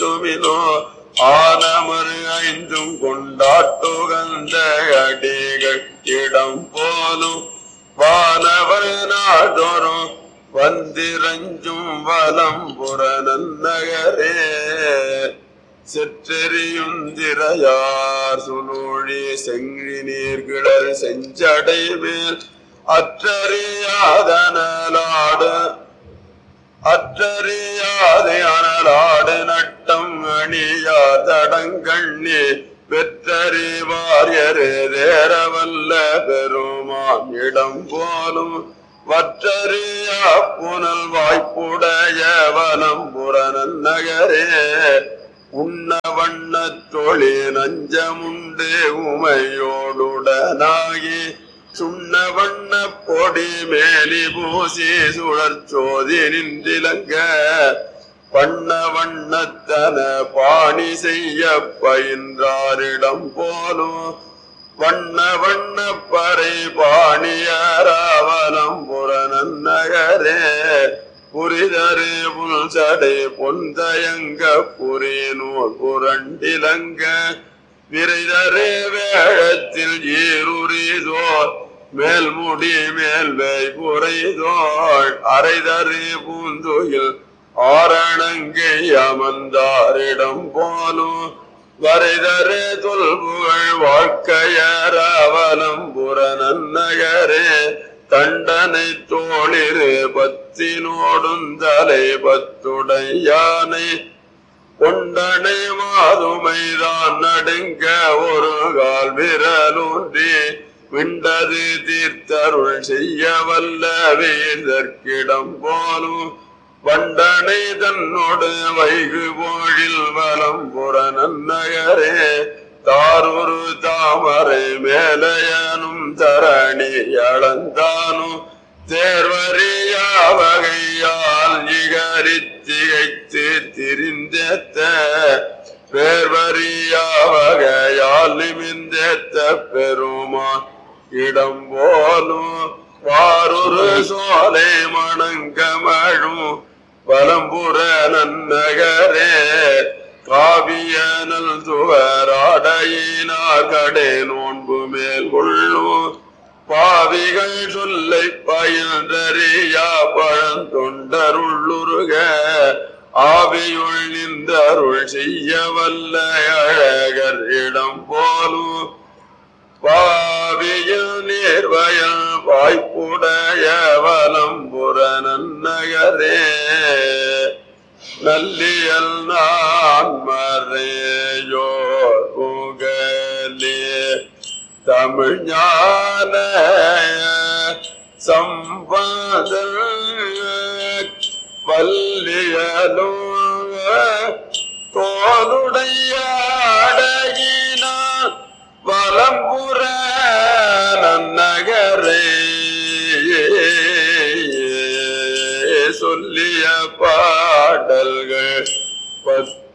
துமினோ ஆனமரு ஐந்தும் கொண்டாட்டுகந்த அடிகள் இடம் போலும் வானவர் நாடொரும் வந்திரஞ்சும் வலம் புற நன்னகரே செற்றெறியுந்திரையார் சுழூழி செங்கி நீர்கிளர் செஞ்சடை மேல் அற்றறியாதனலாடு அற்றறியாது அனலாடு நட்டம் அணியார் தடங்கண்ணி பெற்றறிவாரியரு தேரவல்ல பெருமான் இடம் போலும் வற்றறியா புனல் வாய்ப்புடைய வனம் புறநன் நகரே உண்ண வண்ண தொழி நஞ்சமுண்டு உமையோடுடனாகி சுண்ண வண்ண பொடி மேலி பூசி சுழற்சோதி நின்றிலங்க பண்ண வண்ணத்தன பாணி செய்ய பயின்றாரிடம் போலும் வண்ண வண்ண பறை பாணியராவலம் புறநன் நகரே புரிதரு புல்சடை பொந்தயங்க புரிநூல் புரண்டிலங்க விரைதரு வேழத்தில் ஈருரிதோர் மேல் முடி மேல் வை புரைதோள் அரைதரு பூந்துயில் ஆரணங்கை அமர்ந்தாரிடம் போலும் வரைதரு தொல்புகழ் வாழ்க்கையரவலம் புறநன் நகரே தண்டனை தோளிரு பத்தினோடும் தலை பத்துடையானை கொண்டனை மாதுமைதான் நடுங்க ஒரு கால் விரலூன்றி விண்டது தீர்த்தருள் செய்ய வல்ல வீதற்கிடம் போலும் வண்டனை தன்னோடு வைகு போழில் வலம் புற நன்னகரே தாரூரு தாமரை மேலையனும் தரணி அளந்தானும் தேர்வறியா வகையால் இகரித்திகைத்து திரிந்தேத்த பேர்வறியா வகையால் நிமிந்தேத்த பெருமான் இடம் போலும் வாரொரு சோலை மணங்கமழும் பலம்புற நன்னகரே காவியனல் துவராடையினார் கடை நோன்பு மேல் கொள்ளும் பாவிகள் சொல்லை பயின்றறியா பழந்தொண்டருள்ளுருக ஆவியுள் நின்றருள் செய்ய வல்ல அழகர் இடம் போலும் பாவியில் நேர்வயல் வாய்ப்புடைய வலம் புற நன்னகரே நல்லியல் நான் மறையோர் புகழே தமிழ் ஞான சம்பதல் வல்லியலோ தோளுடைய அடகினான் வலம்புற நன்னகரே சொல்லிய பாடல்கள் பத்து